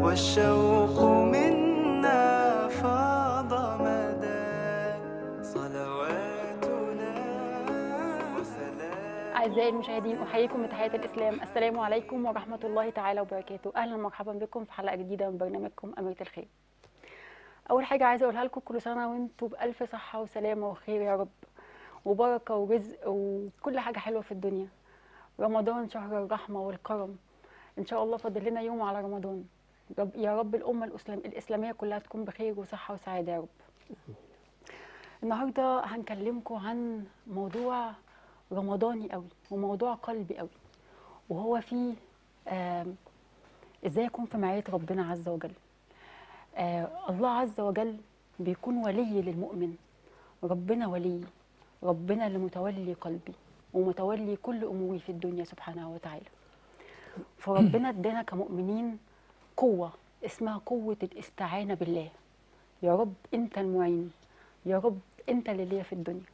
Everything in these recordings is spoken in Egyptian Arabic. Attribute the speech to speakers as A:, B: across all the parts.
A: والشوق منا فاض مدى صلواتنا وسلام
B: أعزائي المشاهدين أحييكم بتحية الإسلام السلام عليكم ورحمة الله تعالى وبركاته أهلا ومرحبا بكم في حلقة جديدة من برنامجكم أميرة الخير أول حاجة عايزة أقولها لكم كل سنة وأنتم بألف صحة وسلامة وخير يا رب وبركة ورزق وكل حاجة حلوة في الدنيا رمضان شهر الرحمة والكرم إن شاء الله فاضل لنا يوم على رمضان رب يا رب الأمة الإسلام الإسلامية كلها تكون بخير وصحة وسعادة يا رب النهاردة هنكلمكم عن موضوع رمضاني قوي وموضوع قلبي قوي وهو فيه آم، ازاي اكون في معية ربنا عز وجل آه الله عز وجل بيكون ولي للمؤمن ربنا ولي ربنا اللي متولي قلبي ومتولي كل اموري في الدنيا سبحانه وتعالى فربنا ادانا كمؤمنين قوة اسمها قوة الاستعانة بالله يا رب انت المعين يا رب انت اللي ليا في الدنيا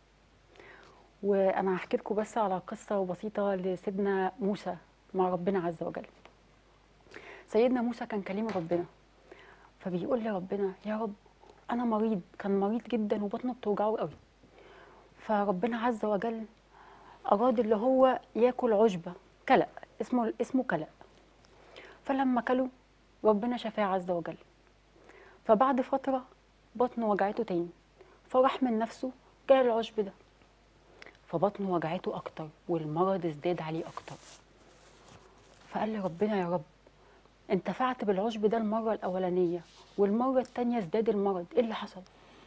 B: وانا هحكي لكم بس على قصه بسيطه لسيدنا موسى مع ربنا عز وجل سيدنا موسى كان كليم ربنا فبيقول لربنا يا رب انا مريض كان مريض جدا وبطنه بتوجعه قوي فربنا عز وجل اراد اللي هو ياكل عشبه كلأ اسمه اسمه كلأ فلما كله ربنا شفاه عز وجل فبعد فتره بطنه وجعته تاني فراح من نفسه كل العشب ده فبطنه وجعته اكتر والمرض ازداد عليه اكتر فقال لربنا يا رب انتفعت بالعشب ده المره الاولانيه والمره التانيه ازداد المرض ايه اللي حصل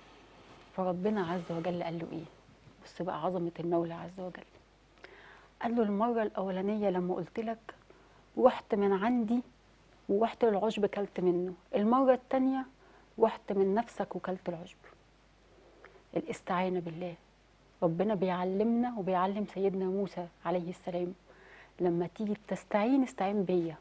B: فربنا عز وجل قال له ايه بص بقى عظمه المولى عز وجل قال له المره الاولانيه لما قلت لك رحت من عندي ورحت للعشب كلت منه المره التانيه رحت من نفسك وكلت العشب الاستعانه بالله ربنا بيعلمنا وبيعلم سيدنا موسى عليه السلام لما تيجي تستعين استعين بيا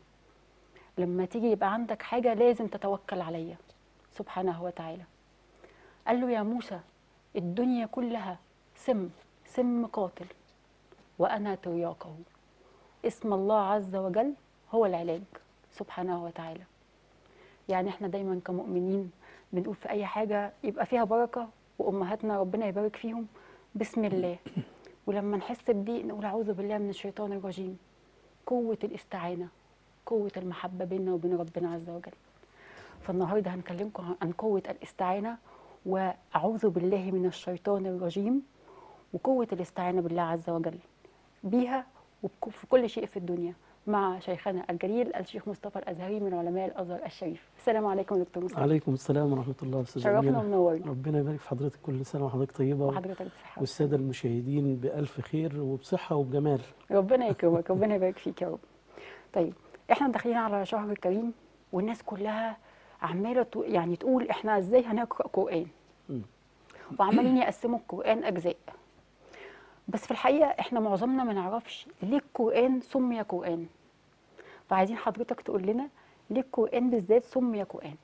B: لما تيجي يبقى عندك حاجة لازم تتوكل عليا سبحانه وتعالى قال له يا موسى الدنيا كلها سم سم قاتل وأنا ترياقه اسم الله عز وجل هو العلاج سبحانه وتعالى يعني احنا دايما كمؤمنين بنقول في أي حاجة يبقى فيها بركة وأمهاتنا ربنا يبارك فيهم بسم الله ولما نحس بضيق نقول اعوذ بالله من الشيطان الرجيم قوة الاستعانة قوة المحبة بيننا وبين ربنا عز وجل فالنهاردة هنكلمكم عن- عن قوة الاستعانة وأعوذ بالله من الشيطان الرجيم وقوة الاستعانة بالله عز وجل بيها وفي كل شيء في الدنيا مع شيخنا الجليل الشيخ مصطفى الأزهري من علماء الأزهر الشريف السلام عليكم يا دكتور مصطفى
C: عليكم السلام ورحمة الله أستاذ
B: شرفنا
C: أمينة.
B: ومنورنا
C: ربنا يبارك في حضرتك كل سنة وحضرتك طيبة
B: وحضرتك بصحة
C: والسادة المشاهدين بألف خير وبصحة وبجمال
B: ربنا يكرمك ربنا يبارك فيك يا رب طيب احنا داخلين على شهر كريم والناس كلها عماله تقو- يعني تقول احنا ازاي هنقرا قران
C: مم.
B: وعمالين يقسموا القران اجزاء بس في الحقيقه احنا معظمنا ما نعرفش ليه القران سمي قران فعايزين حضرتك تقول لنا ليه القران بالذات سمي قران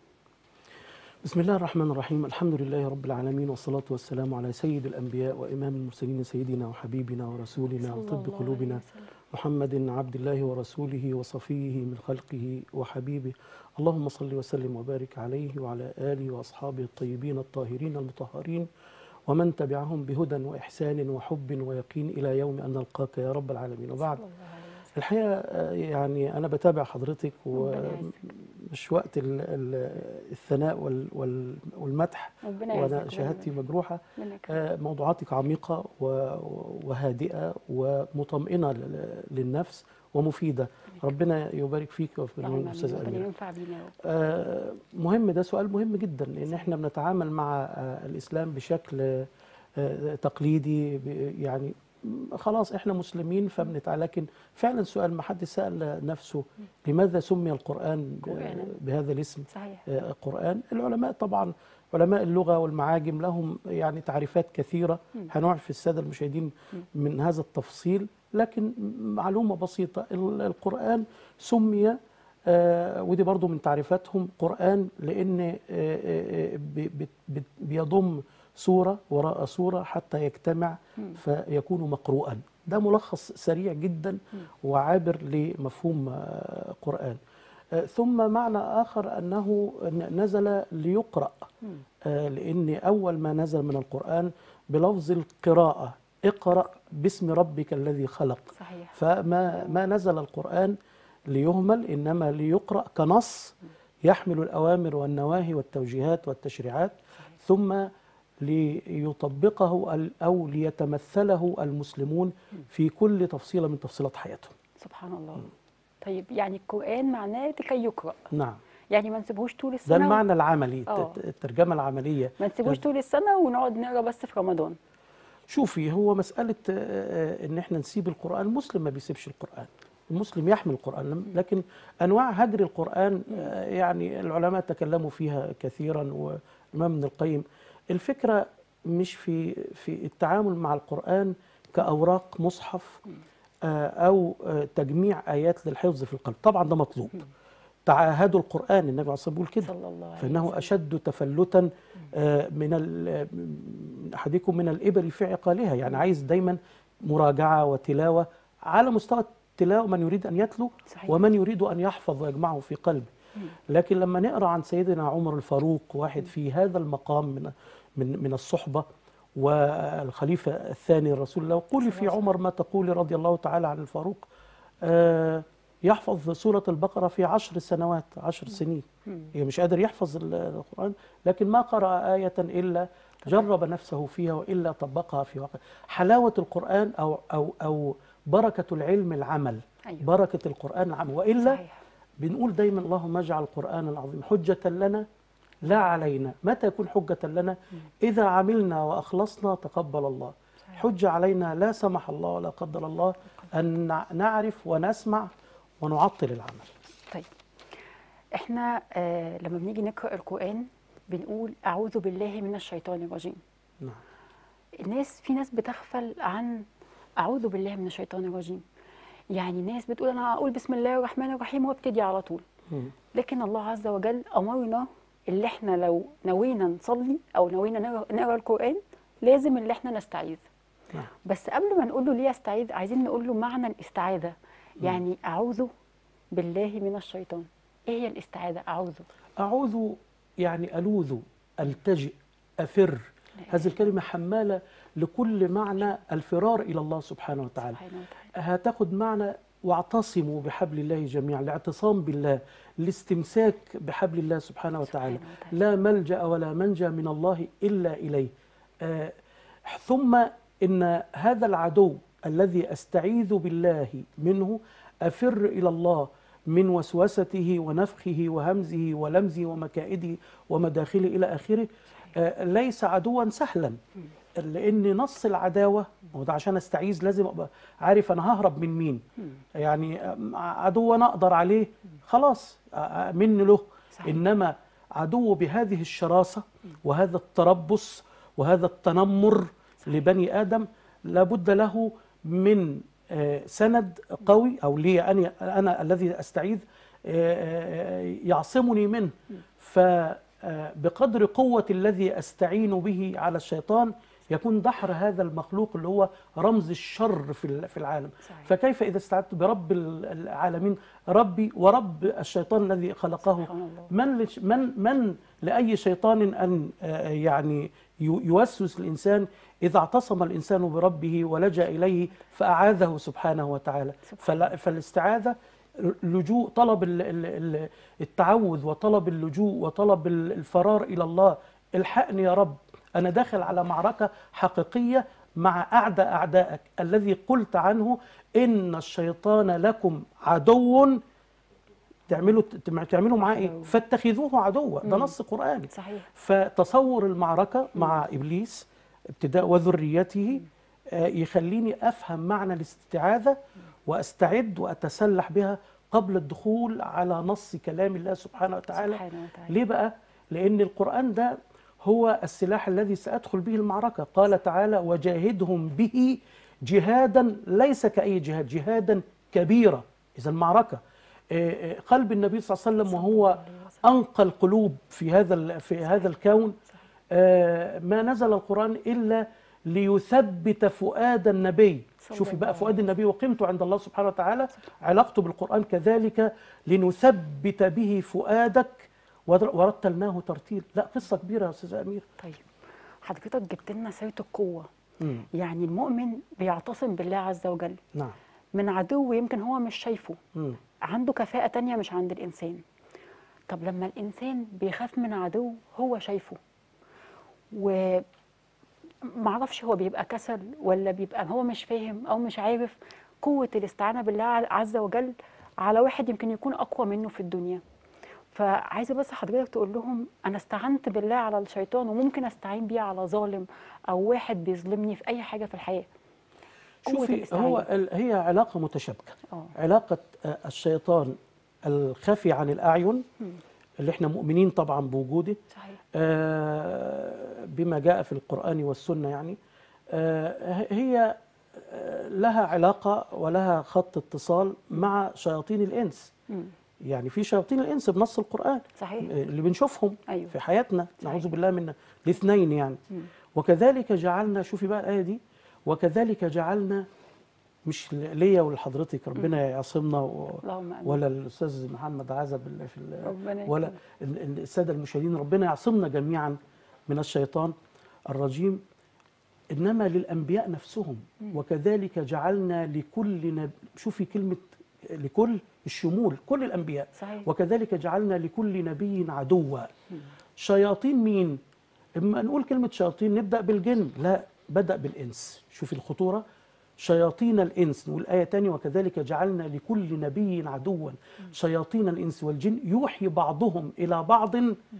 C: بسم الله الرحمن الرحيم الحمد لله رب العالمين والصلاة والسلام على سيد الأنبياء وإمام المرسلين سيدنا وحبيبنا ورسولنا
B: صلى
C: وطب
B: الله عليه
C: قلوبنا
B: وسلم.
C: محمد عبد الله ورسوله وصفيه من خلقه وحبيبه اللهم صل وسلم وبارك عليه وعلى آله وأصحابه الطيبين الطاهرين المطهرين ومن تبعهم بهدى وإحسان وحب ويقين إلى يوم أن نلقاك يا رب العالمين وبعد
B: صلى الله عليه وسلم.
C: الحقيقة آه، يعني أنا بتابع حضرتك
B: ربنا يعزك.
C: ومش وقت ال- ال- الثناء وال- وال- والمدح
B: ربنا يعزك
C: وأنا
B: ربنا
C: شهادتي
B: يبارك.
C: مجروحة
B: ربنا يكرمك.
C: آه، موضوعاتك عميقة و- وهادئة ومطمئنة لل- للنفس ومفيدة ربنا يبارك فيك وفي
B: اللهم آمين.
C: الأستاذ
B: ربنا
C: أمير
B: ينفع بينا يا رب
C: آه، مهم ده سؤال مهم جدا لأن احنا بنتعامل مع آه، الإسلام بشكل آه، تقليدي ب- يعني م- خلاص احنا مسلمين فبنتعامل لكن فعلا سؤال ما حد سأل نفسه لماذا سمي القرآن ب-
B: قرآناً.
C: بهذا الاسم
B: صحيح
C: آه، قرآن العلماء طبعا علماء اللغة والمعاجم لهم يعني تعريفات كثيرة هنعرف السادة المشاهدين من هذا التفصيل لكن معلومة بسيطة ال- القرآن سمي آه، ودي برضو من تعريفاتهم قرآن لأن آه، آه، آه، بي- بت- بت- بيضم سورة وراء سورة حتى يجتمع فيكون مقروءا ده ملخص سريع جدا وعابر لمفهوم آه، قرآن آه، ثم معنى آخر أنه ن- نزل ليقرأ آه، لأن أول ما نزل من القرآن بلفظ القراءة اقرأ باسم ربك الذي خلق
B: صحيح
C: فما ما نزل القرآن ليهمل إنما ليقرأ كنص يحمل الأوامر والنواهي والتوجيهات والتشريعات ثم ليطبقه ال- أو ليتمثله المسلمون في كل تفصيلة من تفصيلات حياتهم
B: سبحان الله طيب يعني القرآن معناه لكي يقرأ
C: نعم
B: يعني ما نسيبهوش طول
C: ده
B: السنة
C: المعنى العملي الت-
B: آه.
C: الترجمة العملية
B: ما نسيبوش طول السنة ونقعد نقرا بس في رمضان
C: شوفي هو مسألة آه، آه، إن إحنا نسيب القرآن المسلم ما بيسيبش القرآن المسلم يحمل القرآن لم- لكن أنواع هجر القرآن آه، يعني العلماء تكلموا فيها كثيرا والإمام ابن القيم الفكرة مش في في التعامل مع القرآن كأوراق مصحف آه، أو آه، تجميع آيات للحفظ في القلب طبعا ده مطلوب تعاهدوا القرآن النبي عليه الصلاة والسلام بيقول كده
B: صلى الله عليه
C: فإنه
B: وسلم.
C: أشد تفلتا آه، من ال- من أحدكم من الإبل في عقالها يعني عايز دايما مراجعة وتلاوة على مستوى التلاوة من يريد أن يتلو
B: صحيح.
C: ومن يريد أن يحفظ ويجمعه في قلبه لكن لما نقرأ عن سيدنا عمر الفاروق واحد في هذا المقام من من من الصحبة والخليفة الثاني رسول الله قولي في عمر ما تقولي رضي الله تعالى عن الفاروق آه، يحفظ سورة البقرة في عشر سنوات عشر سنين هي مش قادر يحفظ ال- القرآن لكن ما قرأ آية إلا جرب نفسه فيها وإلا طبقها في واقع حلاوة القرآن أو أو أو بركة العلم العمل
B: أيوة.
C: بركة القرآن العمل وإلا
B: صحيح
C: بنقول دايما اللهم اجعل القرآن العظيم حجة لنا لا علينا متى يكون حجة لنا إذا عملنا وأخلصنا تقبل الله حجة علينا لا سمح الله ولا قدر الله أن نع- نعرف ونسمع ونعطل العمل
B: طيب احنا آه لما بنيجي نقرا القران بنقول اعوذ بالله من الشيطان الرجيم
C: نعم
B: الناس في ناس بتغفل عن اعوذ بالله من الشيطان الرجيم يعني ناس بتقول انا اقول بسم الله الرحمن الرحيم وابتدي على طول
C: مم.
B: لكن الله عز وجل امرنا اللي احنا لو نوينا نصلي او نوينا نقرا- نقرا القران لازم اللي احنا نستعيذ
C: نعم.
B: بس قبل ما نقول له ليه استعيذ عايزين نقول له معنى الاستعاذه يعني اعوذ بالله من الشيطان ايه هي الاستعاذه اعوذ
C: أعوذ يعني ألوذ ألتجئ أفر هذه الكلمة حمالة لكل معنى الفرار إلى الله سبحانه وتعالى
B: سبحانه وتعالى
C: هتاخد معنى واعتصموا بحبل الله جميعا الاعتصام بالله الاستمساك بحبل الله سبحانه وتعالى
B: سبحانه وتعالى.
C: لا ملجأ ولا منجا من الله إلا إليه آه ثم إن هذا العدو الذي أستعيذ بالله منه أفر إلى الله من وسوسته ونفخه وهمزه ولمزه ومكائده ومداخله إلى آخره آه ليس عدوا سهلا لان نص العداوه هو ده عشان استعيذ لازم ابقى عارف انا ههرب من مين يعني أم، عدو انا اقدر عليه خلاص أ- أ- مني له
B: صحيح.
C: انما عدو بهذه الشراسه وهذا التربص وهذا التنمر لبني ادم لابد له من آه، سند قوي او لي انا انا الذي استعيذ آه، آه، يعصمني منه فبقدر قوة الذي أستعين به على الشيطان يكون دحر هذا المخلوق اللي هو رمز الشر في ال- في العالم
B: صحيح.
C: فكيف إذا استعدت برب ال- العالمين ربي ورب الشيطان الذي خلقه
B: سبحان الله.
C: من لش- من من لأي شيطان أن آه، يعني يو- يوسوس الإنسان إذا اعتصم الإنسان بربه ولجأ إليه فأعاذه سبحانه وتعالى فلا- فالاستعاذة لجوء طلب ال- ال- ال- التعوذ وطلب اللجوء وطلب ال- الفرار إلى الله الحقني يا رب أنا داخل على معركة حقيقية مع أعدى أعدائك الذي قلت عنه إن الشيطان لكم عدو تعملوا تعملوا معاه ايه؟ فاتخذوه عدوا ده نص قرآني
B: صحيح
C: فتصور المعركة مع إبليس ابتداء وذريته آه، يخليني أفهم معنى الاستعاذة وأستعد وأتسلح بها قبل الدخول على نص كلام الله سبحانه وتعالى
B: سبحانه وتعالى.
C: ليه بقى؟ لأن القرآن ده هو السلاح الذي سأدخل به المعركة قال تعالى وجاهدهم به جهادا ليس كأي جهاد جهادا كبيرا إذا المعركة آه، آه، قلب النبي صلى الله عليه وسلم وهو أنقى القلوب في هذا ال- في هذا الكون آه، ما نزل القرآن إلا ليثبت فؤاد النبي
B: صلى
C: شوفي بقى
B: الله
C: فؤاد النبي وقيمته عند الله سبحانه وتعالى علاقته بالقرآن كذلك لنثبت به فؤادك ور- ورتلناه ترتيل لا قصة كبيرة يا أستاذ أمير
B: طيب حضرتك جبت لنا سيره القوه
C: مم.
B: يعني المؤمن بيعتصم بالله عز وجل
C: نعم
B: من عدو يمكن هو مش شايفه
C: مم.
B: عنده كفاءة تانية مش عند الإنسان طب لما الإنسان بيخاف من عدو هو شايفه و معرفش هو بيبقى كسل ولا بيبقى هو مش فاهم أو مش عارف قوة الاستعانة بالله عز وجل على واحد يمكن يكون أقوى منه في الدنيا فعايزة بس حضرتك تقول لهم أنا استعنت بالله على الشيطان وممكن أستعين بيه على ظالم أو واحد بيظلمني في أي حاجة في الحياة قوة
C: شوفي
B: الاستعانة.
C: هو ال- هي علاقة متشابكة
B: اه
C: علاقة آه، الشيطان الخفي عن الأعين اللي احنا مؤمنين طبعا بوجوده
B: صحيح
C: آه، بما جاء في القرآن والسنة يعني آه، هي آه، لها علاقة ولها خط اتصال مع شياطين الإنس
B: مم.
C: يعني في شياطين الإنس بنص القرآن
B: صحيح
C: اللي بنشوفهم
B: أيوه.
C: في حياتنا
B: صحيح.
C: نعوذ بالله من الاثنين يعني
B: مم.
C: وكذلك جعلنا شوفي بقى الآية دي وكذلك جعلنا مش ليا ولحضرتك ربنا يعصمنا و-
B: اللهم آمين
C: ولا الاستاذ محمد عزب اللي في ال-
B: ربنا
C: ولا
B: يكرمك.
C: ال- ال- الساده المشاهدين ربنا يعصمنا جميعا من الشيطان الرجيم انما للانبياء نفسهم وكذلك جعلنا لكل نب... شوفي كلمه لكل الشمول كل الانبياء
B: صحيح
C: وكذلك جعلنا لكل نبي عدوا شياطين مين اما نقول كلمه شياطين نبدا بالجن لا بدا بالانس شوفي الخطوره شياطين الانس نقول ايه تانية وكذلك جعلنا لكل نبي عدوا شياطين الانس والجن يوحي بعضهم الى بعض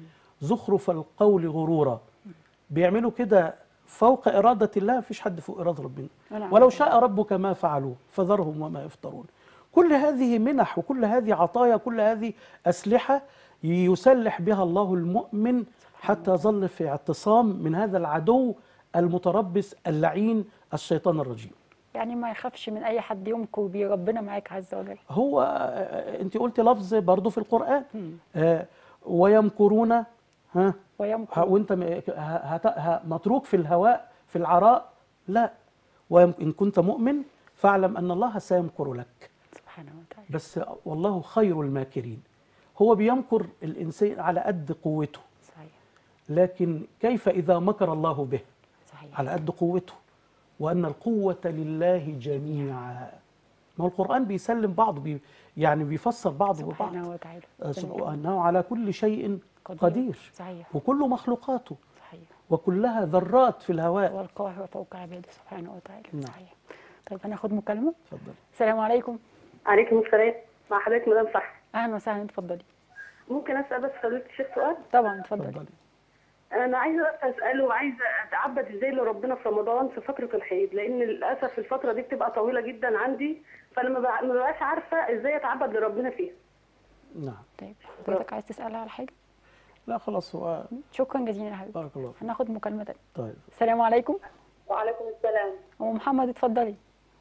C: زخرف القول غرورا بيعملوا كده فوق اراده الله مفيش حد فوق اراده ربنا
B: ولا
C: ولو
B: عارفة.
C: شاء ربك ما فعلوه فذرهم وما يفترون كل هذه منح وكل هذه عطايا كل هذه أسلحة يسلح بها الله المؤمن حتى يظل في اعتصام من هذا العدو المتربص اللعين الشيطان الرجيم
B: يعني ما يخافش من اي حد يمكر بيه ربنا معاك عز وجل
C: هو آه، انت قلت لفظ برضه في القرآن آه، ويمكرون ها ها،
B: ويمكر
C: وانت م- ه- هت- ه- متروك في الهواء في العراء لا وإن كنت مؤمن فاعلم أن الله سيمكر لك
B: سبحانه وتعالى
C: بس والله خير الماكرين هو بيمكر الإنسان على قد قوته
B: صحيح
C: لكن كيف إذا مكر الله به
B: صحيح
C: على قد قوته وأن القوة لله جميعا ما هو القرآن بيسلم بعضه بي يعني بيفسر بعضه ببعض
B: سبحانه وتعالى
C: آه،
B: ربنا
C: وأنه على كل شيء قدير
B: صحيح
C: وكل مخلوقاته
B: صحيح
C: وكلها ذرات في الهواء
B: والقاهر فوق عباده سبحانه وتعالى
C: نعم.
B: صحيح طيب هناخد مكالمه
C: اتفضل
B: السلام عليكم
D: عليكم السلام مع حضرتك مدام صح
B: اهلا وسهلا اتفضلي
D: ممكن اسال بس فضيله الشيخ سؤال
B: طبعا اتفضلي
C: اتفضل
D: انا عايزه بس اساله عايزه اتعبد ازاي لربنا في رمضان في فتره الحيض لان للاسف الفتره دي بتبقى طويله جدا عندي فانا ما بع- ما ببقاش عارفه ازاي اتعبد لربنا فيها
C: نعم
B: طيب حضرتك عايز تسالها على حاجه
C: لا خلاص هو
B: شكرا جزيلا يا حبيبي
C: بارك الله فيك
B: هناخد مكالمه تانية
C: طيب
B: السلام عليكم
D: وعليكم السلام
B: ام محمد اتفضلي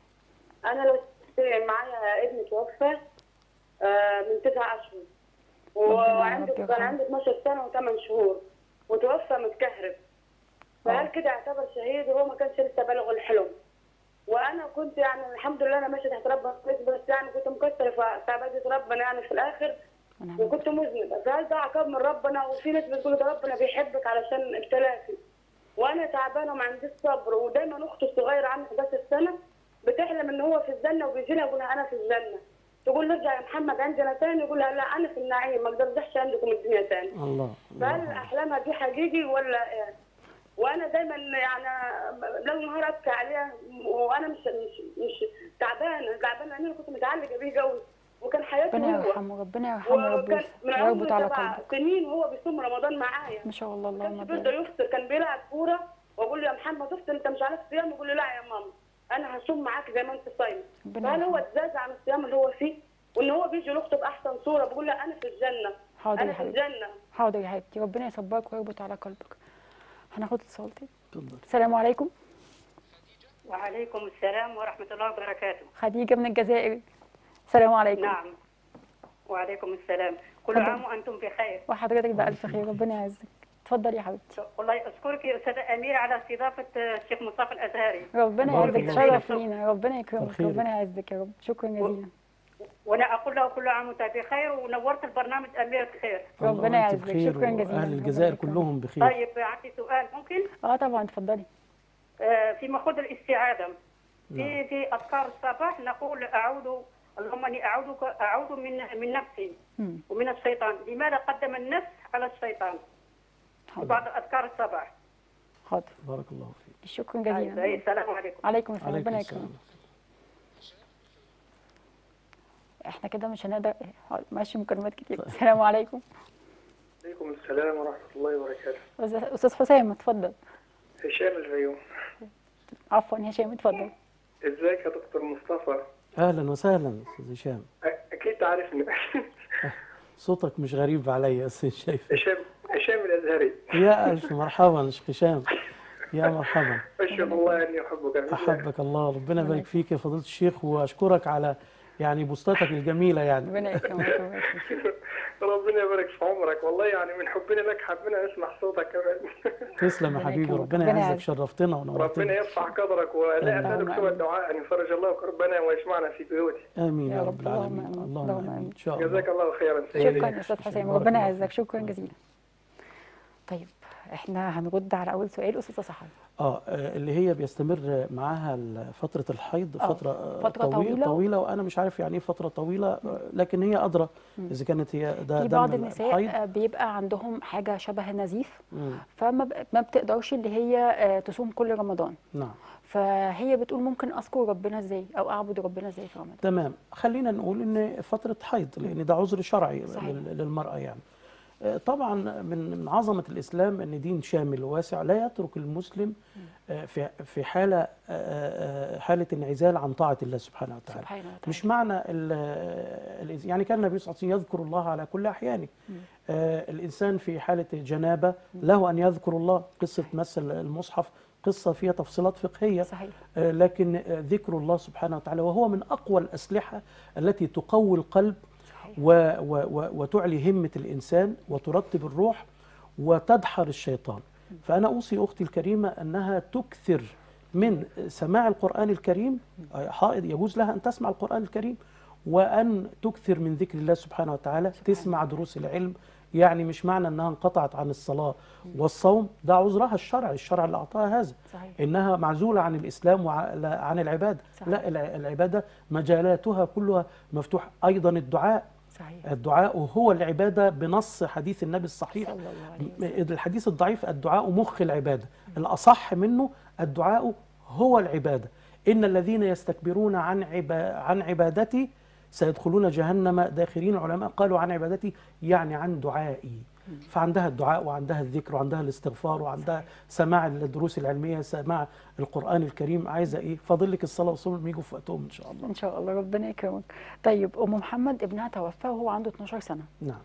D: انا لو معايا ابن توفى آه، من تسع اشهر
B: ربنا
D: وعنده
B: يرحمه.
D: كان عنده 12 سنه وثمان شهور وتوفى متكهرب فهل كده يعتبر شهيد وهو ما كانش لسه بالغ الحلم وانا كنت يعني الحمد لله انا ماشيه تحت ربنا كويس بس يعني كنت مكسره في في عباده ربنا يعني في الاخر
B: ونعم
D: وكنت مذنبه فهل ده عقاب من ربنا وفي ناس بتقول ده ربنا بيحبك علشان ابتلاكي وانا تعبانه وما عنديش صبر ودايما اختي الصغيره عندها 11 سنه بتحلم ان هو في الجنه وبيجي لها يقول لها انا في الجنه تقول له ارجع يا محمد عندنا تاني يقول لها لا انا في النعيم ما اقدرش عندكم الدنيا تاني
C: الله
D: فهل
C: الله.
D: احلامها دي حقيقي ولا ايه؟ وانا دايما يعني لو نهار ابكي عليها وانا مش مش مش تعبانه تعبانه لان انا كنت متعلقه بيه قوي وكان حياته
B: ربنا
D: هو
B: يرحمه ربنا يرحمه رب
D: وكان من
B: يربط على
D: عمر سبع
B: قلبك
D: سنين وهو بيصوم رمضان معايا
B: ما شاء الله
D: ما
B: اللهم
D: كانش بيرضى
B: بارك
D: يفطر كان بيلعب كوره واقول له يا محمد افطر انت مش عارف صيام يقول لي لا يا ماما انا هصوم معاك زي ما انت صايم
B: ربنا
D: فهل هو
B: يرحمه.
D: اتزاز عن الصيام اللي هو فيه وان هو بيجي لاخته باحسن صوره بيقول لها انا في الجنه
B: حاضر يا
D: انا في
B: حبيبتي
D: الجنه
B: حاضر يا حبيبتي ربنا يصبرك ويربط على قلبك هناخد اتصال تاني
C: اتفضل
B: السلام عليكم
D: وعليكم السلام ورحمه الله وبركاته
B: خديجه من الجزائر السلام عليكم
D: نعم وعليكم السلام كل
B: اتفضل.
D: عام وانتم بخير
B: وحضرتك بألف خير ربنا يعزك اتفضلي يا حبيبتي
E: والله اشكرك يا استاذه اميره على استضافه الشيخ مصطفى الازهري
B: ربنا
C: بارك
B: يعزك
C: الله
B: شرف
E: فيك.
B: لينا ربنا يكرمك
C: الخير.
B: ربنا يعزك يا رب شكرا جزيلا
E: وانا اقول له كل عام وانت بخير ونورت البرنامج اميره خير
C: الله
B: ربنا
C: وأنت
B: يعزك.
C: بخير
B: شكراً جزيلاً.
C: واهل
B: ربنا
C: الجزائر
B: يكرمك.
C: كلهم بخير
E: طيب عندي سؤال ممكن
B: اه طبعا اتفضلي
E: آه، في مأخوذ الاستعاذة
C: نعم.
E: في في أذكار الصباح نقول أعوذ اللهم إني أعوذك أعوذ من من نفسي
B: مم.
E: ومن الشيطان لماذا قدم النفس على الشيطان في
B: حاضر
E: بعض أذكار الصباح
B: حاضر
C: بارك الله فيك
B: شكرا
E: طيب،
B: جزيلا
E: السلام عليكم
B: عليكم السلام
C: عليكم
B: ربنا
C: السلام
B: يكرمك احنا كده مش هنقدر حاضر، ماشي مكالمات كتير السلام عليكم
F: عليكم السلام ورحمة الله وبركاته
B: أستاذ- استاذ حسام اتفضل
F: هشام الفيوم
B: عفوا هشام اتفضل
F: ازيك يا دكتور مصطفى
C: اهلا وسهلا استاذ هشام
F: أ- اكيد تعرفني
C: صوتك مش غريب عليا يا استاذ شايف
F: هشام هشام الازهري
C: يا الف مرحبا شيخ هشام يا مرحبا
F: اشهد الله اني احبك
C: احبك الله ربنا يبارك فيك يا فضيله الشيخ واشكرك على يعني بوستاتك الجميله يعني
B: ربنا يكرمك ربنا يكرمك.
F: ربنا يبارك في عمرك والله يعني من حبنا لك حبينا نسمع صوتك كمان
C: تسلم يا
B: ربنا
C: حبيبي
B: يكرمك.
C: ربنا
B: ربنا
C: يعزك
B: يعزك.
C: شرفتنا
F: ربنا
C: ونورتنا
F: يرفع قدرك ولا
C: آمين.
F: اسالك سوى الدعاء ان يفرج الله كربنا ويجمعنا في بيوته
C: امين
B: يا
C: يا
B: رب.
C: رب العالمين
B: اللهم آمين.
C: اللهم
B: اللهم
C: امين
B: آمين.
C: ان شاء الله
F: جزاك الله خيرا سيدي
B: شكرا يا استاذ حسام
C: بارك
B: ربنا
C: الله
B: يعزك
C: فيك.
B: شكرا جزيلا طيب احنا هنرد على اول سؤال استاذه صحابي
C: اه آه، اللي هي بيستمر معاها ال- فترة الحيض
B: آه،
C: فترة آه،
B: فترة
C: طويلة,
B: طويلة.
C: طويلة وأنا مش عارف يعني إيه فترة طويلة آه، لكن هي أدرى إذا كانت هي ده
B: في
C: دم
B: بعض النساء
C: الحيض
B: آه، بيبقى عندهم حاجه شبه النزيف
C: مم،
B: فما ب- ما بتقدرش اللي هي آه، تصوم كل رمضان
C: نعم
B: فهي بتقول ممكن اذكر ربنا ازاي او اعبد ربنا ازاي في رمضان
C: تمام خلينا نقول إن فترة حيض لأن ده عذر شرعي
B: صحيح.
C: لل- للمرأة يعني آه، طبعا من من عظمة الإسلام أن دين شامل وواسع لا يترك المسلم آه، في في حالة آه، آه، حالة انعزال عن طاعة الله سبحانه وتعالى
B: سبحانه وتعالى
C: مش معنى ال- ال- يعني كان النبي صلى الله عليه وسلم يذكر الله على كل احيانه آه الانسان في حاله جنابه له ان يذكر الله قصه مس المصحف قصه فيها تفصيلات فقهيه
B: صحيح
C: آه لكن آه ذكر الله سبحانه وتعالى وهو من اقوى الاسلحه التي تقوي القلب
B: صحيح
C: و و و وتعلي همه الانسان وترتب الروح وتدحر الشيطان فانا اوصي اختي الكريمه انها تكثر من سماع القران الكريم آه، حائض يجوز لها ان تسمع القران الكريم وان تكثر من ذكر الله سبحانه وتعالى تسمع دروس العلم يعني مش معنى انها انقطعت عن الصلاه والصوم ده عذرها الشرعي الشرع اللي اعطاها هذا
B: صحيح
C: انها معزوله عن الاسلام وعن العباده
B: صحيح.
C: لا الع- العباده مجالاتها كلها مفتوح ايضا الدعاء
B: صحيح
C: الدعاء هو العباده بنص حديث النبي الصحيح
B: صلى الله عليه وسلم
C: الحديث الضعيف الدعاء مخ العباده الاصح منه الدعاء هو العباده ان الذين يستكبرون عن عبا عن عبادتي سيدخلون جهنم داخرين العلماء قالوا عن عبادتي يعني عن دعائي فعندها الدعاء وعندها الذكر وعندها الاستغفار وعندها سماع الدروس العلميه سماع القران الكريم عايزه ايه فاضل لك الصلاه والصوم يجوا في وقتهم ان شاء الله
B: ان شاء الله ربنا يكرمك طيب ام محمد ابنها توفى وهو عنده 12 سنه
C: نعم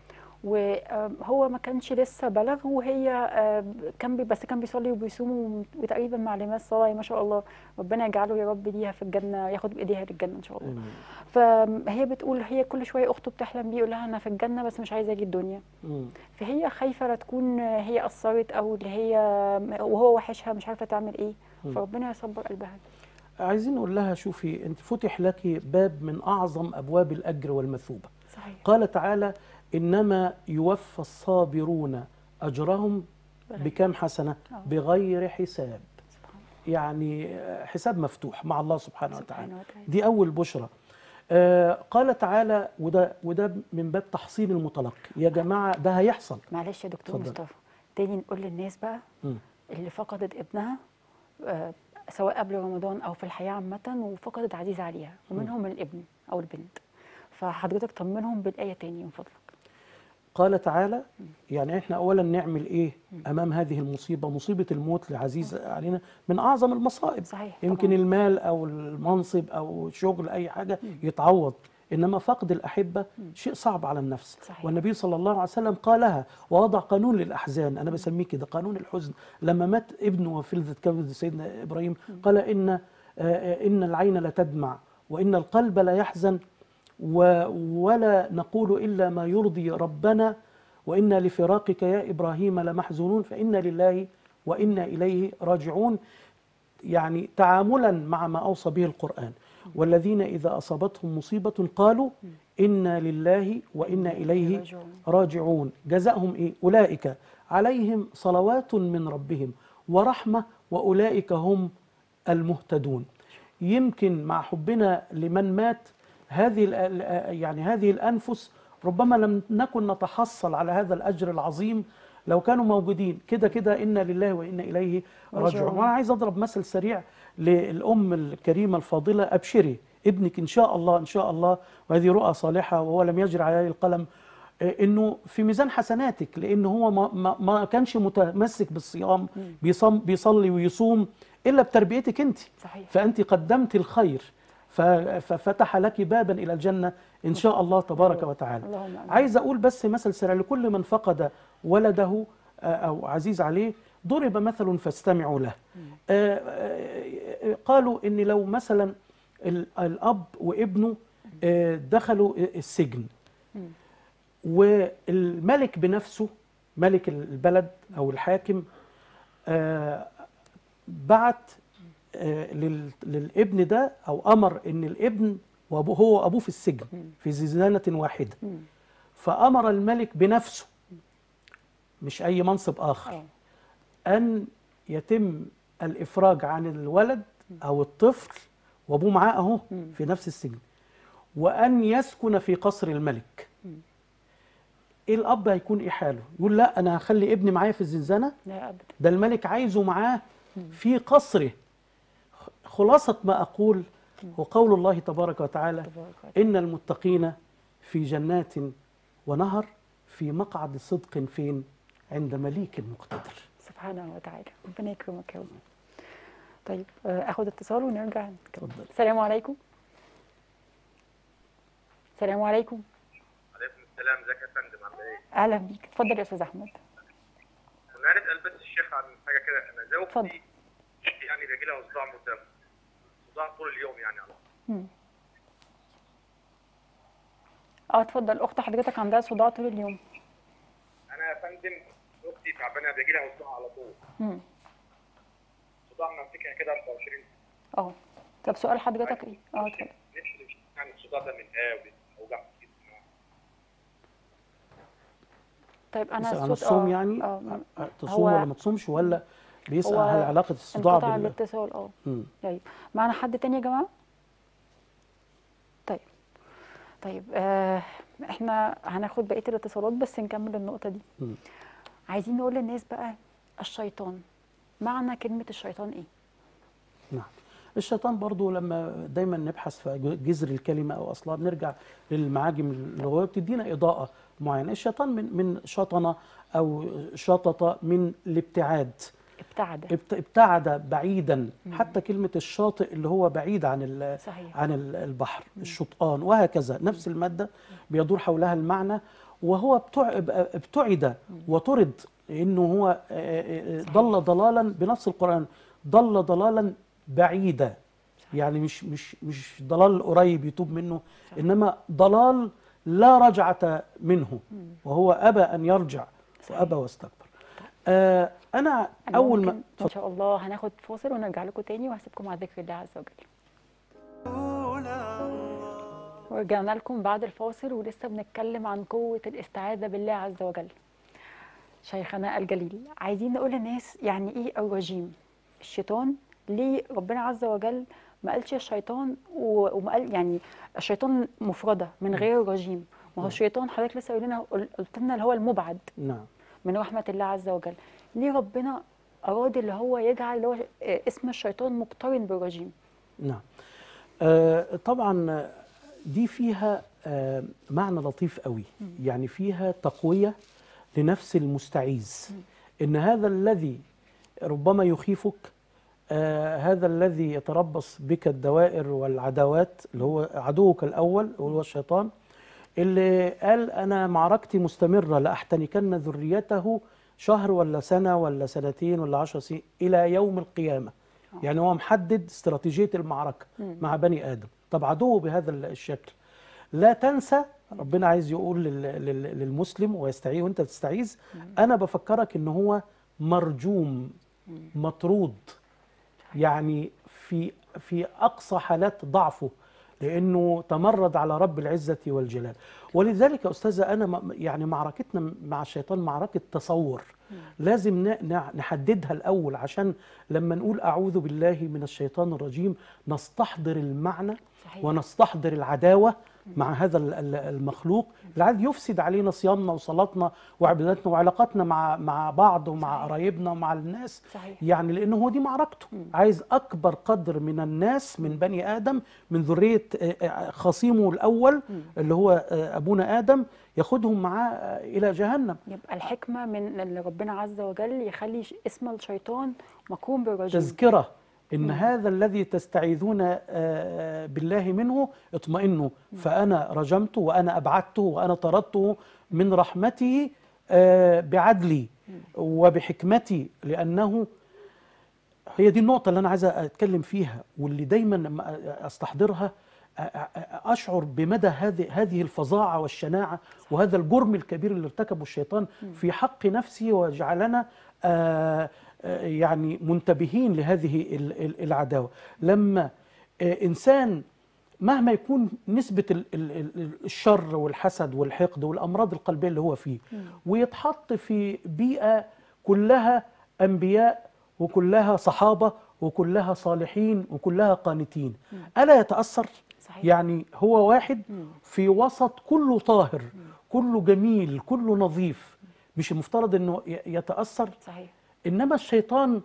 B: وهو ما كانش لسه بلغ وهي آم، كان بي بس كان بيصلي وبيصوم وتقريبا معلمات صلاه ما شاء الله ربنا يجعله يا رب ليها في الجنه ياخد بايديها للجنه ان شاء الله
C: آمين.
B: فهي بتقول هي كل شويه اخته بتحلم بيه يقول لها انا في الجنه بس مش عايزه اجي الدنيا
C: مم.
B: فهي خايفه لا تكون هي قصرت او اللي هي وهو وحشها مش عارفه تعمل ايه فربنا يصبر قلبها
C: عايزين نقول لها شوفي انت فتح لك باب من اعظم ابواب الاجر والمثوبه
B: صحيح
C: قال تعالى انما يوفى الصابرون اجرهم بكم حسنه
B: آه.
C: بغير حساب
B: سبحان
C: يعني حساب مفتوح مع الله سبحانه
B: الله
C: وتعالى
B: سبحانه وتعالى
C: دي اول بشرى آه قال تعالى وده وده من باب تحصين المتلقي يا جماعه ده هيحصل
B: معلش يا دكتور
C: اتفضل.
B: مصطفى تاني نقول للناس بقى
C: مم.
B: اللي فقدت ابنها آه، سواء قبل رمضان او في الحياه عامه وفقدت عزيز عليها ومنهم الابن او البنت فحضرتك طمنهم بالايه تاني من فضلك
C: قال تعالى يعني احنا اولا نعمل ايه امام هذه المصيبه مصيبه الموت لعزيز علينا من اعظم المصائب
B: صحيح
C: يمكن
B: طبعاً.
C: المال او المنصب او شغل اي حاجه يتعوض انما فقد الاحبه شيء صعب على النفس
B: صحيح.
C: والنبي صلى الله عليه وسلم قالها ووضع قانون للاحزان انا بسميه كده قانون الحزن لما مات ابنه وفلذة كبد سيدنا ابراهيم قال ان آه، آه، ان العين لا تدمع وان القلب لا يحزن و- ولا نقول الا ما يرضي ربنا وإنا لفراقك يا إبراهيم لمحزونون فإنا لله وإنا إليه راجعون يعني تعاملا مع ما أوصى به القرآن والذين إذا أصابتهم مصيبة قالوا إنا لله وإنا إليه
B: راجعون.
C: راجعون جزاهم إيه أولئك عليهم صلوات من ربهم ورحمة وأولئك هم المهتدون يمكن مع حبنا لمن مات هذه ال- ال- يعني هذه الأنفس ربما لم نكن نتحصل على هذا الأجر العظيم لو كانوا موجودين كده كده إنا لله وإنا إليه راجعون
B: راجعون.
C: وأنا عايز أضرب مثل سريع للأم الكريمة الفاضلة أبشري ابنك إن شاء الله إن شاء الله وهذه رؤى صالحة وهو لم يجري عليه القلم آه، انه في ميزان حسناتك لان هو ما, ما, ما كانش متمسك بالصيام بيصم بيصلي ويصوم الا بتربيتك انت
B: صحيح.
C: فانت قدمت الخير ف- ففتح لك بابا الى الجنه ان شاء الله تبارك وتعالى
B: اللهم آمين.
C: عايز اقول بس مثل سريع لكل من فقد ولده آه، او عزيز عليه ضرب مثل فاستمعوا له آه، آه، قالوا ان لو مثلا ال- الاب وابنه آه، دخلوا السجن والملك بنفسه ملك البلد او الحاكم آه، بعت آه، لل- للابن ده او امر ان الابن وابوه هو ابوه في السجن في زنزانه واحده فامر الملك بنفسه مش اي منصب اخر
B: آه.
C: ان يتم الافراج عن الولد او الطفل وابوه معاه اهو في نفس السجن وان يسكن في قصر الملك ايه الاب هيكون ايه حاله يقول لا انا هخلي ابني معايا في الزنزانه
B: لا ابدا
C: ده الملك عايزه معاه في قصره خلاصة ما أقول هو قول الله تبارك وتعالى
B: تبارك وتعالى.
C: إن المتقين في جنات ونهر في مقعد صدق فين عند مليك مقتدر
B: سبحانه وتعالى ربنا يكرمك يا رب طيب آه، اخد اتصال ونرجع نكمل
C: اتفضل.
B: السلام عليكم السلام عليكم
G: عليكم السلام ازيك يا فندم عامل ايه؟
B: اهلا بيك اتفضل يا استاذ احمد
G: انا عايز اسال بس الشيخ عن حاجه كده انا زوجتي
B: اتفضل.
G: يعني بيجي لها صداع مدام صداع طول اليوم يعني على طول.
B: اه اتفضل اخت حضرتك عندها صداع طول اليوم
G: انا يا فندم اختي تعبانه بيجي لها صداع على طول
B: مم.
G: صداع ماسكها كده 24
B: اه طب سؤال حضرتك ايه اه اتفضل
G: نفسي يعني الصداع ده من ايه وجع في جسمها
B: طيب انا
C: بيسأل عن
B: الصوت
C: الصوم
B: اه
C: يعني
B: اه
C: أ- تصوم
B: هو-
C: ولا ما تصومش ولا بيسأل
B: هو
C: هل علاقة الصداع
B: انقطع
C: بال
B: الاتصال اه
C: مم.
B: طيب معنا حد تاني يا جماعه طيب طيب آه احنا هناخد بقيه الاتصالات بس نكمل النقطه دي
C: مم.
B: عايزين نقول للناس بقى الشيطان معنى كلمه الشيطان ايه
C: نعم الشيطان برضو لما دايما نبحث في جذر الكلمة أو أصلها بنرجع للمعاجم اللغوية بتدينا إضاءة معينة الشيطان من من شطنة أو شطط من الابتعاد
B: ابتعد
C: ابت- ابتعد بعيدا حتى كلمة الشاطئ اللي هو بعيد عن ال-
B: صحيح.
C: عن ال- البحر الشطآن وهكذا نفس المادة بيدور حولها المعنى وهو ابتع- ابتعد وطرد انه هو آه، آه، آه، ضل ضلالا بنص القرآن ضل ضلالا بعيدا يعني مش مش مش ضلال قريب يتوب منه انما ضلال لا رجعة منه وهو ابى ان يرجع وابى واستكبر آه انا
B: أنا
C: اول ما
B: ممكن ان شاء الله هناخد فاصل ونرجع لكم تاني وهسيبكم مع ذكر الله عز وجل ورجعنا لكم بعد الفاصل ولسه بنتكلم عن قوة الاستعاذة بالله عز وجل شيخنا الجليل عايزين نقول للناس يعني ايه الرجيم الشيطان ليه ربنا عز وجل ما قالش الشيطان و- وما قال يعني الشيطان مفردة من غير رجيم ما هو الشيطان حضرتك لسه قلت لنا قلت لنا اللي هو المبعد
C: نعم
B: من رحمة الله عز وجل ليه ربنا أراد اللي هو يجعل اللي هو آه، اسم الشيطان مقترن بالرجيم
C: نعم آه طبعا دي فيها آه معنى لطيف قوي يعني فيها تقوية لنفس المستعيذ إن هذا الذي ربما يخيفك آه هذا الذي يتربص بك الدوائر والعداوات اللي هو عدوك الأول وهو الشيطان اللي قال أنا معركتي مستمرة لأحتنكن ذريته شهر ولا سنة ولا سنتين ولا عشر سنين إلى يوم القيامة يعني هو محدد استراتيجية المعركة مع بني آدم طب عدوه بهذا الشكل لا تنسى ربنا عايز يقول لل- لل- للمسلم ويستعيذ وانت بتستعيذ انا بفكرك ان هو مرجوم مطرود يعني في في اقصى حالات ضعفه لانه تمرد على رب العزه والجلال ولذلك يا استاذه انا م- يعني معركتنا مع الشيطان معركه تصور لازم ن- ن- نحددها الاول عشان لما نقول اعوذ بالله من الشيطان الرجيم نستحضر المعنى
B: صحيح.
C: ونستحضر العداوه مع هذا ال- ال- المخلوق اللي عايز يفسد علينا صيامنا وصلاتنا وعباداتنا وعلاقاتنا مع مع بعض ومع قرايبنا ومع الناس
B: صحيح.
C: يعني لانه هو دي معركته عايز اكبر قدر من الناس من بني ادم من ذريه آه، آه، خصيمه الاول اللي هو آه، ابونا ادم ياخدهم معاه آه، الى جهنم
B: يبقى الحكمه من اللي ربنا عز وجل يخلي ش- اسم الشيطان مقوم بالرجيم
C: تذكره ان هذا الذي تستعيذون آه، بالله منه اطمئنوا فانا رجمته وانا ابعدته وانا طردته من رحمته آه، بعدلي وبحكمتي لانه هي دي النقطة اللي أنا عايز أتكلم فيها واللي دايما لما أستحضرها أ- أ- أشعر بمدى هذه هذه الفظاعة والشناعة وهذا الجرم الكبير اللي ارتكبه الشيطان في حق نفسه وجعلنا آه، آه، يعني منتبهين لهذه ال- ال- العداوة لما آه، إنسان مهما يكون نسبة ال- ال- ال- الشر والحسد والحقد والأمراض القلبية اللي هو فيه ويتحط في بيئة كلها أنبياء وكلها صحابة وكلها صالحين وكلها قانتين ألا يتأثر؟
B: صحيح.
C: يعني هو واحد في وسط كله طاهر كله جميل كله نظيف مش المفترض أنه ي- يتأثر
B: صحيح
C: إنما الشيطان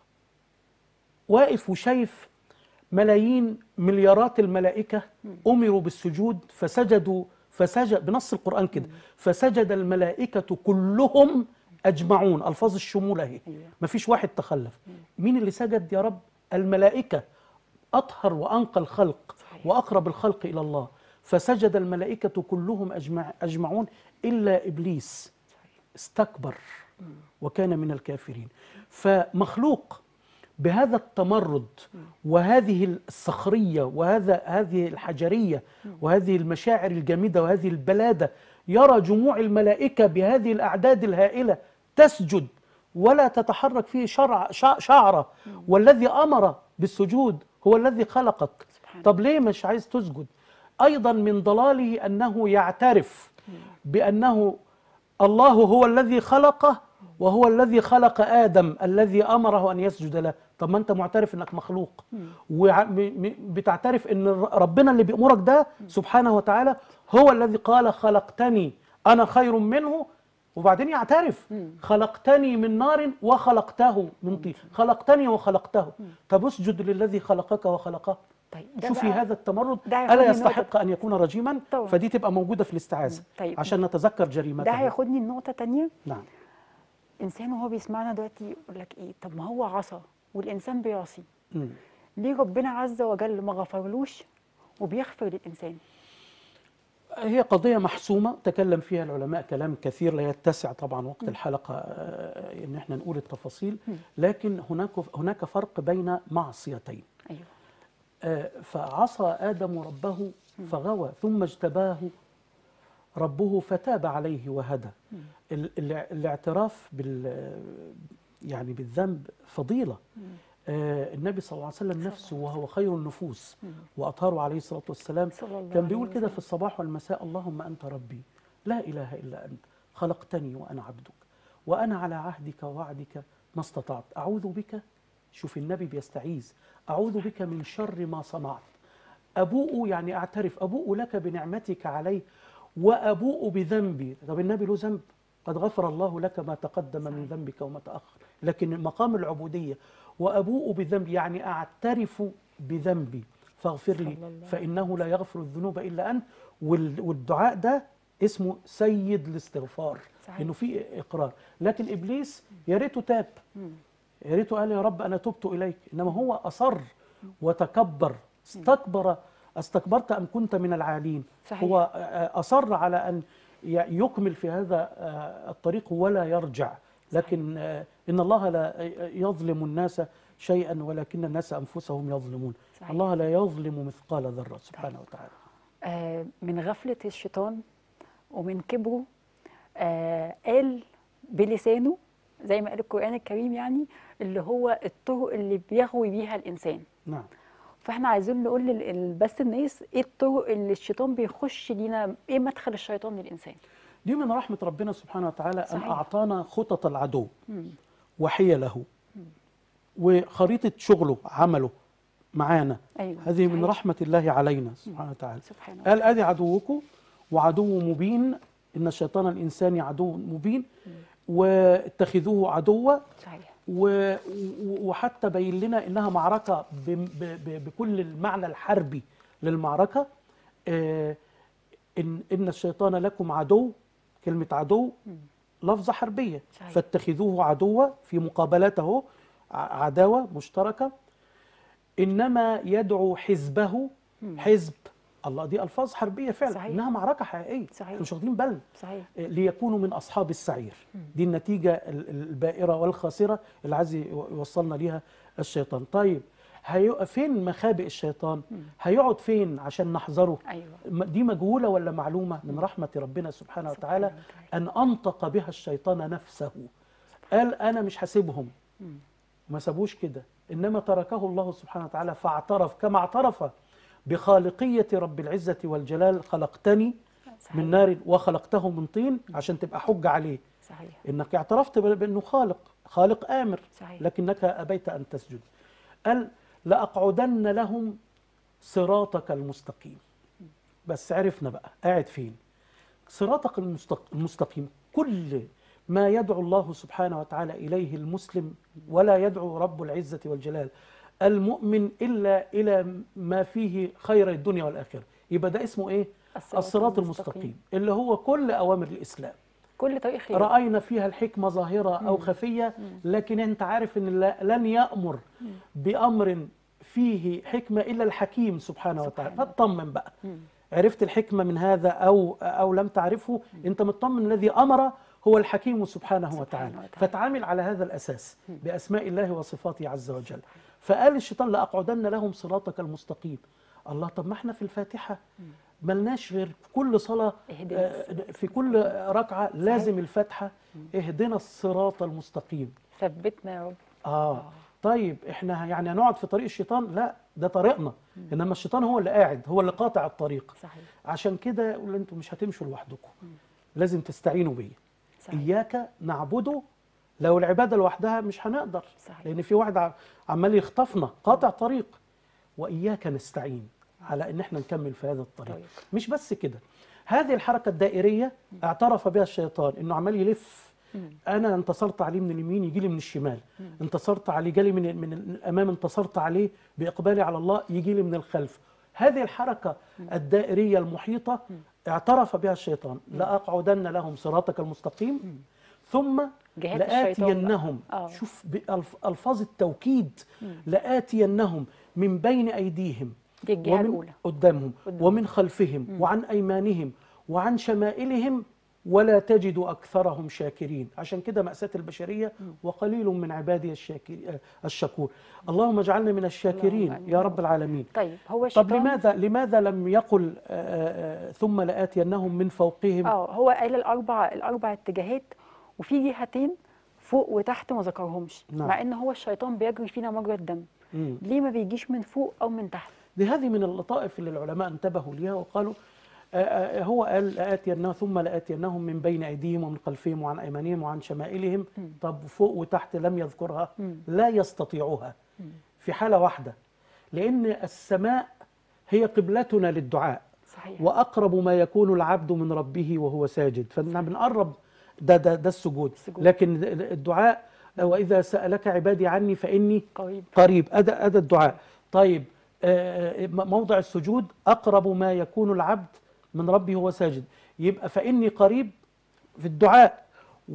C: واقف وشايف ملايين مليارات الملائكة أمروا بالسجود فسجدوا فسجد بنص القرآن كده فسجد الملائكة كلهم أجمعون ألفاظ الشمول أهي مفيش واحد تخلف مين اللي سجد يا رب الملائكة أطهر وأنقى الخلق
B: صحيح.
C: وأقرب الخلق إلى الله فسجد الملائكة كلهم أجمع أجمعون إلا إبليس استكبر وكان من الكافرين فمخلوق بهذا التمرد وهذه الصخرية وهذا هذه الحجرية وهذه المشاعر الجامدة وهذه البلادة يرى جموع الملائكة بهذه الأعداد الهائلة تسجد ولا تتحرك فيه شرع شع- شعرة والذي أمر بالسجود هو الذي خلقك
B: سبحان
C: طب ليه مش عايز تسجد أيضا من ضلاله أنه يعترف بأنه الله هو الذي خلقه وهو الذي خلق آدم الذي أمره أن يسجد له طب ما أنت معترف أنك مخلوق وبتعترف أن ربنا اللي بيأمرك ده سبحانه وتعالى هو الذي قال خلقتني أنا خير منه وبعدين يعترف خلقتني من نار وخلقته من طين خلقتني وخلقته طب اسجد للذي خلقك وخلقه
B: طيب ده
C: شوفي
B: بقى-
C: هذا التمرد
B: ده هياخدني
C: ألا
B: نقطة-
C: يستحق أن يكون رجيما
B: طبعا.
C: فدي تبقى موجودة في الاستعاذة
B: طيب.
C: عشان نتذكر جريمته
B: ده هياخدني لنقطه تانية
C: نعم
B: انسان وهو بيسمعنا دلوقتي يقول لك ايه طب ما هو عصى والانسان بيعصي
C: مم.
B: ليه ربنا عز وجل ما غفرلوش وبيغفر للانسان
C: هي قضية محسومة تكلم فيها العلماء كلام كثير لا يتسع طبعا وقت الحلقة آه، ان احنا نقول التفاصيل لكن هناك هناك فرق بين معصيتين
B: ايوه
C: آه، فعصى آدم ربه فغوى ثم اجتباه ربه فتاب عليه وهدى ال- ال- الاعتراف بال يعني بالذنب فضيلة آه، النبي صلى الله عليه وسلم نفسه وهو خير النفوس وأطهره عليه الصلاة والسلام
B: صلى الله
C: كان
B: عليه
C: بيقول كده
B: وسلم.
C: في الصباح والمساء اللهم أنت ربي لا إله إلا أنت خلقتني وأنا عبدك وأنا على عهدك ووعدك ما استطعت أعوذ بك شوف النبي بيستعيذ أعوذ بك من شر ما صنعت أبوء يعني أعترف أبوء لك بنعمتك علي وأبوء بذنبي طب النبي له ذنب قد غفر الله لك ما تقدم من ذنبك وما تأخر لكن مقام العبودية وأبوء بذنبي يعني أعترف بذنبي فاغفر لي
B: صلى الله
C: فإنه لا يغفر الذنوب إلا أنت وال- والدعاء ده اسمه سيد الاستغفار
B: صحيح.
C: انه في اقرار لكن ابليس يا ريته تاب يا ريته قال يا رب انا تبت اليك انما هو اصر وتكبر استكبر استكبرت ام كنت من العالين
B: صحيح.
C: هو آه، اصر على ان ي- يكمل في هذا آه، الطريق ولا يرجع لكن آه، ان الله لا يظلم الناس شيئا ولكن الناس انفسهم يظلمون
B: صحيح.
C: الله لا يظلم مثقال ذره سبحانه وتعالى
B: آه من غفله الشيطان ومن كبره آه قال بلسانه زي ما قال القرآن الكريم يعني اللي هو الطرق اللي بيغوي بيها الإنسان
C: نعم
B: فاحنا عايزين نقول لل- ال- بس الناس ايه الطرق اللي الشيطان بيخش لينا ايه مدخل الشيطان للإنسان
C: دي من رحمة ربنا سبحانه وتعالى أن
B: صحيح.
C: أعطانا خطط العدو وحيله وخريطة شغله عمله معانا
B: أيوة،
C: هذه من
B: صحيح.
C: رحمة الله علينا سبحانه وتعالى
B: سبحان الله
C: قال ادي عدوكم وعدو مبين ان الشيطان الانساني عدو مبين واتخذوه عدوا
B: صحيح
C: و- و- وحتى بين لنا انها معركه ب- ب- ب- بكل المعنى الحربي للمعركه آه، ان ان الشيطان لكم عدو كلمه عدو لفظه حربيه
B: صحيح.
C: فاتخذوه عدوا في مقابلته ع- عداوه مشتركه انما يدعو حزبه حزب الله دي الفاظ حربيه فعلا
B: صحيح.
C: انها معركه حقيقيه
B: صحيح.
C: احنا مش واخدين بالنا
B: صحيح
C: ليكونوا من اصحاب السعير دي النتيجه ال- البائره والخاسره اللي عايز يو- يوصلنا ليها الشيطان طيب هي فين مخابئ الشيطان هيقعد فين عشان نحذره
B: ايوه
C: م- دي مجهوله ولا معلومه من رحمه ربنا سبحانه وتعالى ان انطق بها الشيطان نفسه قال انا مش هسيبهم ما سابوش كده انما تركه الله سبحانه وتعالى فاعترف كما اعترف بخالقيه رب العزه والجلال خلقتني
B: صحيح
C: من نار وخلقته من طين عشان تبقى حجه عليه
B: صحيح
C: انك اعترفت ب- بانه خالق خالق امر
B: صحيح.
C: لكنك ابيت ان تسجد قال لاقعدن لهم صراطك المستقيم بس عرفنا بقى قاعد فين صراطك المستق- المستقيم كل ما يدعو الله سبحانه وتعالى اليه المسلم ولا يدعو رب العزه والجلال المؤمن الا الى ما فيه خير الدنيا والاخره يبقى ده اسمه ايه
B: الصراط
C: الصراط
B: المستقيم.
C: المستقيم اللي هو كل اوامر الاسلام
B: كل طريق خير
C: رأينا فيها الحكمة ظاهرة أو خفية لكن أنت عارف أن لا- لن يأمر بأمر فيه حكمة إلا الحكيم سبحانه وتعالى فاطمن بقى عرفت الحكمة من هذا أو أو لم تعرفه أنت مطمن الذي أمر هو الحكيم سبحانه وتعالى
B: وتعالى.
C: فتعامل على هذا الأساس بأسماء الله وصفاته عز وجل فقال الشيطان لأقعدن لهم صراطك المستقيم الله طب ما احنا في الفاتحة ملناش غير في كل صلاة
B: اهدنا
C: آه، في كل ركعة لازم الفاتحة اهدنا الصراط المستقيم
B: ثبتنا يا رب
C: آه طيب احنا يعني هنقعد في طريق الشيطان لا ده طريقنا انما الشيطان هو اللي قاعد هو اللي قاطع الطريق
B: صحيح
C: عشان كده يقول انتوا مش هتمشوا لوحدكم لازم تستعينوا بيا
B: صحيح
C: اياك نعبده لو العباده لوحدها مش هنقدر
B: صحيح.
C: لان في واحد ع- عمال يخطفنا قاطع طريق واياك نستعين على ان احنا نكمل في هذا الطريق
B: طيب.
C: مش بس كده هذه الحركه الدائريه اعترف بها الشيطان انه عمال يلف انا انتصرت عليه من اليمين يجي لي من الشمال انتصرت عليه جالي من من الامام انتصرت عليه باقبالي على الله يجي لي من الخلف هذه الحركه الدائريه المحيطه اعترف بها الشيطان لاقعدن لهم صراطك المستقيم ثم
B: جهات الشيطان بقى.
C: لآتينهم
B: آه.
C: شوف بألفاظ التوكيد لآتينهم من بين أيديهم
B: دي الجهة
C: ومن
B: الأولى.
C: قدامهم
B: قدامهم.
C: ومن خلفهم وعن أيمانهم وعن شمائلهم ولا تجد أكثرهم شاكرين عشان كده مأساة البشرية وقليل من عبادي الشاكر الشكور اللهم اجعلنا من الشاكرين
B: اللهم آمين
C: يا
B: يا
C: رب
B: رب.
C: العالمين
B: طيب هو الشيطان
C: طب لماذا لماذا لم يقل آه، آه، ثم لآتينهم من فوقهم
B: اه هو قال الاربع الاربع اتجاهات وفي جهتين فوق وتحت ما ذكرهمش
C: نعم.
B: مع ان هو الشيطان بيجري فينا مجرى الدم
C: مم.
B: ليه ما بيجيش من فوق او من تحت
C: دي هذه من اللطائف اللي العلماء انتبهوا ليها وقالوا آه، آه، هو قال لآتينهم ثم لآتينهم من بين أيديهم ومن خلفهم وعن أيمانهم وعن شمائلهم طب فوق وتحت لم يذكرها لا يستطيعها في حالة واحدة لأن السماء هي قبلتنا للدعاء
B: صحيح
C: وأقرب ما يكون العبد من ربه وهو ساجد فإحنا بنقرب ده ده ده السجود
B: السجود.
C: لكن الدعاء وإذا سألك عبادي عني فإني
B: قريب
C: قريب أدى أدى الدعاء طيب آه، م- موضع السجود أقرب ما يكون العبد من ربه وهو ساجد يبقى فإني قريب في الدعاء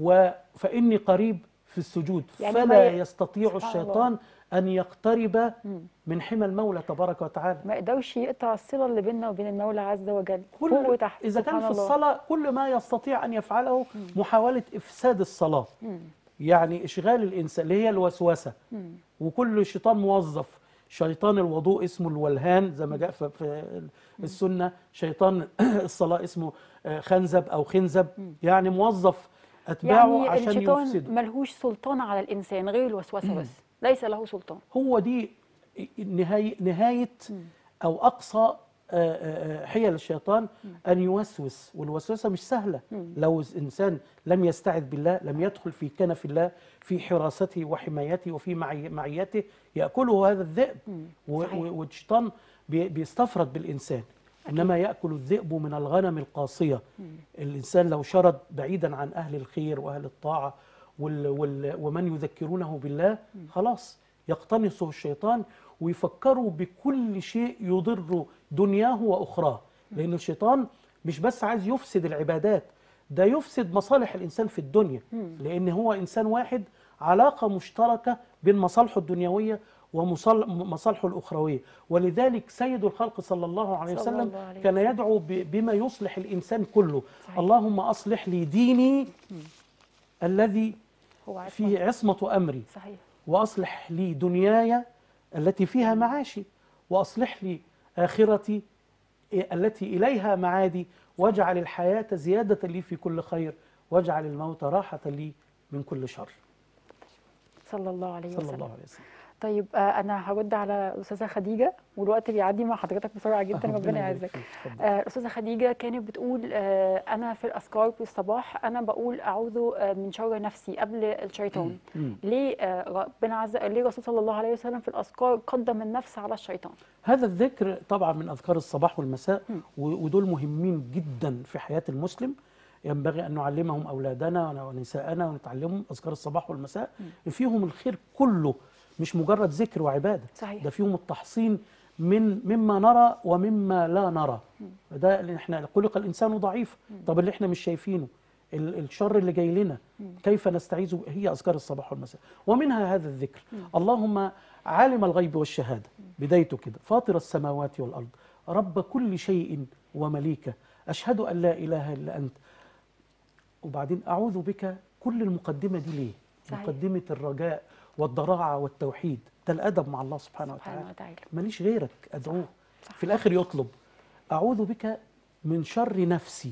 C: وفإني قريب في السجود
B: يعني ما
C: فلا
B: ي-
C: يستطيع
B: سبحان
C: الشيطان أن يقترب من حمى المولى تبارك وتعالى
B: ما يقدرش يقطع الصله اللي بيننا وبين المولى عز وجل
C: كل
B: فوق وتحت
C: إذا كان
B: سبحان
C: في
B: الله.
C: الصلاة كل ما يستطيع أن يفعله محاولة إفساد الصلاة يعني إشغال الإنسان اللي هي الوسوسة وكل شيطان موظف شيطان الوضوء اسمه الولهان زي ما جاء في- في السنة شيطان الصلاة اسمه آه، خنزب او خنزب يعني موظف اتباعه
B: يعني
C: عشان
B: الشيطان
C: يفسده
B: ملهوش سلطان على الانسان غير الوسوسه بس ليس له سلطان
C: هو دي نهاية, نهاية أو أقصى آه، آه، آه، حيل الشيطان أن يوسوس والوسوسة مش سهلة لو إنسان لم يستعذ بالله لم يدخل في كنف الله في حراسته وحمايته وفي معي- معيته يأكله هذا الذئب و-
B: صحيح.
C: و- والشيطان بي- بيستفرد بالإنسان إنما يأكل الذئب من الغنم القاصية الإنسان لو شرد بعيدا عن أهل الخير وأهل الطاعة وال وال ومن يذكرونه بالله خلاص يقتنصه الشيطان ويفكروا بكل شيء يضر دنياه وأخراه لأن الشيطان مش بس عايز يفسد العبادات ده يفسد مصالح الإنسان في الدنيا لأن هو إنسان واحد علاقة مشتركة بين مصالحه الدنيوية ومصالحه الأخروية ولذلك سيد الخلق صلى الله عليه
B: صلى
C: وسلم
B: الله عليه
C: كان
B: وسلم.
C: يدعو ب- بما يصلح الإنسان كله
B: صحيح.
C: اللهم أصلح لي ديني الذي
B: هو عصمة.
C: فيه عصمة أمري
B: صحيح
C: وأصلح لي دنياي التي فيها معاشي وأصلح لي آخرتي التي إليها معادي واجعل الحياة زيادة لي في كل خير واجعل الموت راحة لي من كل شر
B: صلى الله عليه
C: صلى
B: وسلم
C: الله عليه وسلم
B: طيب آه، انا هرد على الاستاذه خديجه والوقت بيعدي مع حضرتك بسرعه جدا
C: ربنا
B: ربنا
C: يبارك
B: يعزك
C: فيك. اتفضل.
B: آه، الاستاذه خديجه كانت بتقول آه، انا في الاذكار في الصباح انا بقول اعوذ آه، من شر نفسي قبل الشيطان
C: مم.
B: ليه آه، ربنا عز ليه الرسول صلى الله عليه وسلم في الاذكار قدم النفس على الشيطان
C: هذا الذكر طبعا من أذكار الصباح والمساء و- ودول مهمين جدا في حياة المسلم ينبغي أن نعلمهم أولادنا ونساءنا ونتعلمهم أذكار الصباح والمساء فيهم الخير كله مش مجرد ذكر وعبادة
B: صحيح.
C: ده فيهم التحصين من مما نرى ومما لا نرى ده اللي احنا خلق الإنسان ضعيف طب اللي احنا مش شايفينه ال- الشر اللي جاي لنا كيف نستعيذ ب- هي أذكار الصباح والمساء ومنها هذا الذكر اللهم عالم الغيب والشهادة بدايته كده فاطر السماوات والأرض رب كل شيء ومليكه أشهد أن لا إله إلا أنت وبعدين أعوذ بك كل المقدمة دي ليه
B: صحيح.
C: مقدمة الرجاء والضراعة والتوحيد ده الأدب مع الله سبحانه
B: سبحانه
C: وتعالى
B: وتعالى
C: ماليش غيرك أدعوه في الآخر يطلب أعوذ بك من شر نفسي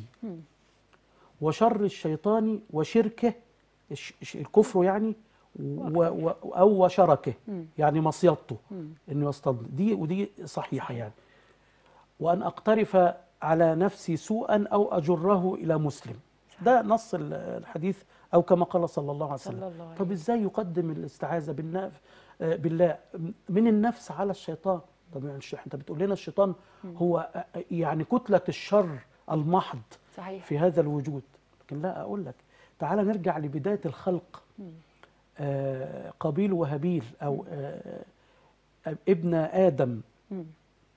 C: وشر الشيطان وشركه الش- الش- الكفر يعني و و أو وشركه يعني مصيدته إنه يصطد دي ودي صحيحة يعني وأن أقترف على نفسي سوءا أو أجره إلى مسلم ده نص ال- الحديث أو كما قال صلى الله عليه وسلم
B: صلى الله عليه
C: طب إزاي يقدم الاستعاذة بالنف آه، بالله من النفس على الشيطان طب يعني الش- أنت بتقول لنا الشيطان هو آه، يعني كتلة الشر المحض
B: صحيح
C: في هذا الوجود لكن لا أقول لك تعال نرجع لبداية الخلق آه، قابيل وهابيل أو آه، ابن آدم
B: مم.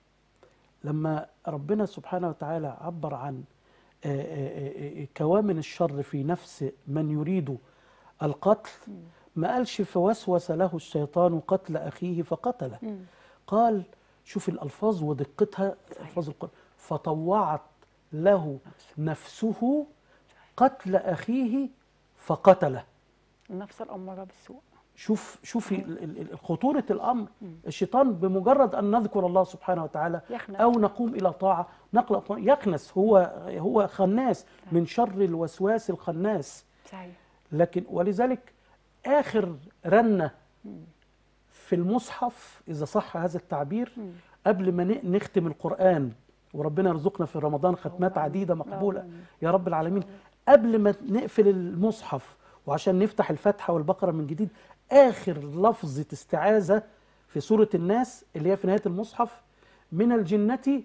C: لما ربنا سبحانه وتعالى عبر عن آه، آه، آه، كوامن الشر في نفس من يريد القتل ما قالش فوسوس له الشيطان قتل أخيه فقتله
B: مم.
C: قال شوف الألفاظ ودقتها ألفاظ القرآن فطوعت له نفسه قتل أخيه فقتله
B: النفس الاماره بالسوء
C: شوف شوفي ال- ال- ال- خطورة الأمر الشيطان بمجرد أن نذكر الله سبحانه وتعالى
B: يخنس.
C: أو نقوم إلى طاعة نقرأ قرآن، يخنس هو هو خناس من شر الوسواس الخناس
B: صحيح
C: لكن ولذلك آخر رنة في المصحف إذا صح هذا التعبير قبل ما ن- نختم القرآن وربنا يرزقنا في رمضان ختمات عديدة مقبولة يا رب العالمين قبل ما نقفل المصحف وعشان نفتح الفاتحة والبقرة من جديد آخر لفظة استعاذة في سورة الناس اللي هي في نهاية المصحف من الجنة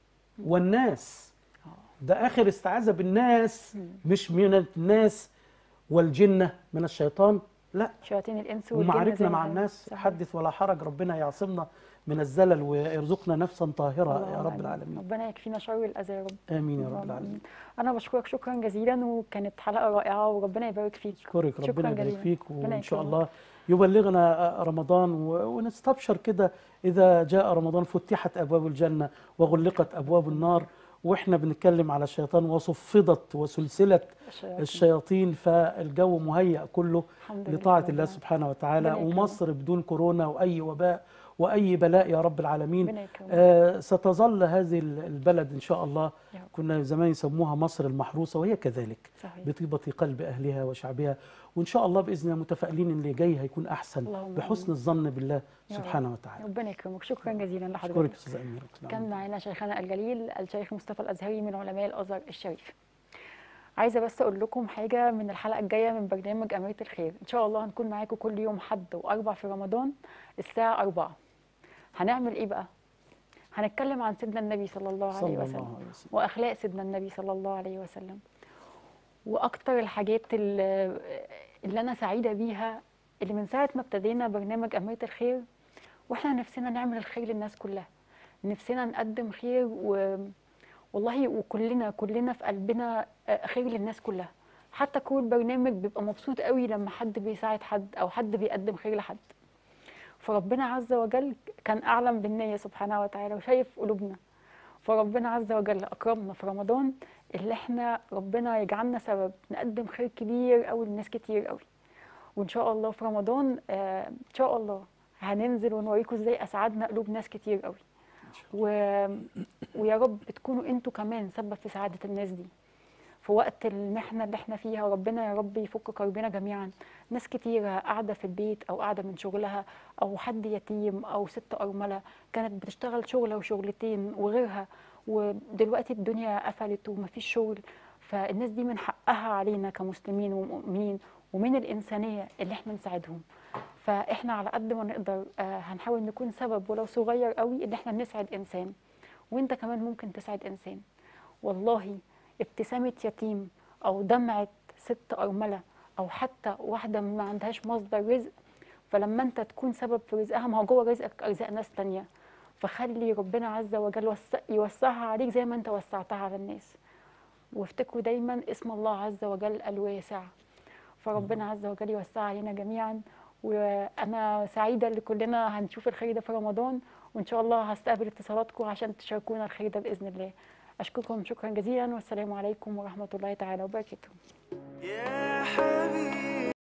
C: والناس ده آخر استعاذة بالناس مش من الناس والجنة من الشيطان لا
B: شياطين الانس والجن زي
C: ومعاركنا
B: ما
C: مع
B: قال.
C: الناس
B: صحيح.
C: حدث ولا حرج ربنا يعصمنا من الزلل ويرزقنا نفسا طاهرة يا
B: اللهم
C: رب
B: آمين.
C: العالمين
B: ربنا يكفينا شر الاذى يا رب
C: آمين يا
B: اللهم
C: رب العالمين
B: آمين. انا بشكرك شكرا جزيلا وكانت حلقه رائعه وربنا يبارك فيك
C: أشكرك
B: شكراً
C: ربنا يبارك
B: جزيلاً.
C: فيك
B: ربنا
C: وإن شاء
B: يكرمك.
C: الله يبلغنا رمضان و- ونستبشر كده إذا جاء رمضان فتحت أبواب الجنة وغلقت أبواب النار وإحنا بنتكلم على الشيطان وصفدت وسلسلة
B: الشياطين.
C: الشياطين فالجو مهيأ كله
B: الحمد لله
C: لطاعة
B: والله.
C: الله سبحانه وتعالى
B: ربنا يكرمك.
C: ومصر بدون كورونا وأي وباء واي بلاء يا رب العالمين
B: ربنا يكرمك.
C: آه ستظل هذه البلد ان شاء الله
B: يا رب.
C: كنا زمان يسموها مصر المحروسه وهي كذلك
B: صحيح.
C: بطيبه قلب اهلها وشعبها وان شاء الله باذن الله متفائلين ان اللي جاي هيكون احسن
B: اللهم
C: بحسن
B: آمين.
C: الظن بالله
B: يا رب.
C: سبحانه وتعالى
B: ربنا يكرمك شكرا جزيلا
C: اشكرك
B: لحضرتك
C: استاذ امير
B: كان معنا شيخنا الجليل الشيخ مصطفى الازهري من علماء الازهر الشريف عايزه بس اقول لكم حاجه من الحلقه الجايه من برنامج اميره الخير ان شاء الله هنكون معاكم كل يوم حد واربع في رمضان الساعه 4 هنعمل ايه بقى هنتكلم عن سيدنا النبي صلى الله
C: صلى
B: عليه
C: الله
B: وسلم
C: عليه وسلم.
B: واخلاق سيدنا النبي صلى الله عليه وسلم واكتر الحاجات اللي, اللي انا سعيده بيها اللي من ساعه ما ابتدينا برنامج اميره الخير واحنا نفسنا نعمل الخير للناس كلها نفسنا نقدم خير و... والله وكلنا كلنا في قلبنا آه، خير للناس كلها حتى كل برنامج بيبقى مبسوط قوي لما حد بيساعد حد او حد بيقدم خير لحد فربنا عز وجل كان اعلم بالنيه سبحانه وتعالى وشايف قلوبنا فربنا عز وجل اكرمنا في رمضان اللي احنا ربنا يجعلنا سبب نقدم خير كبير قوي لناس كتير قوي وان شاء الله في رمضان آه ان شاء الله هننزل ونوريكم ازاي اسعدنا قلوب ناس كتير قوي و... ويا رب تكونوا انتوا كمان سبب في سعاده الناس دي في وقت المحنه اللي احنا فيها ربنا يا رب يفك كربنا جميعا ناس كتيره قاعده في البيت او قاعده من شغلها او حد يتيم او ست ارمله كانت بتشتغل شغله وشغلتين وغيرها ودلوقتي الدنيا قفلت ومفيش شغل فالناس دي من حقها علينا كمسلمين ومؤمنين ومن الانسانيه اللي احنا نساعدهم فاحنا على قد ما نقدر آه، هنحاول نكون سبب ولو صغير قوي ان احنا نسعد انسان وانت كمان ممكن تسعد انسان والله ابتسامه يتيم او دمعه ست ارمله او حتى واحده ما عندهاش مصدر رزق فلما انت تكون سبب في رزقها ما هو جوه رزقك ارزاق ناس تانية فخلي ربنا عز وجل وسع- يوسعها عليك زي ما انت وسعتها على الناس وافتكروا دايما اسم الله عز وجل الواسع فربنا عز وجل يوسع علينا جميعا وانا سعيده اللي كلنا هنشوف الخير ده في رمضان وان شاء الله هستقبل اتصالاتكم عشان تشاركونا الخير ده باذن الله اشكركم شكرا جزيلا والسلام عليكم ورحمه الله تعالى وبركاته
A: يا حبيبي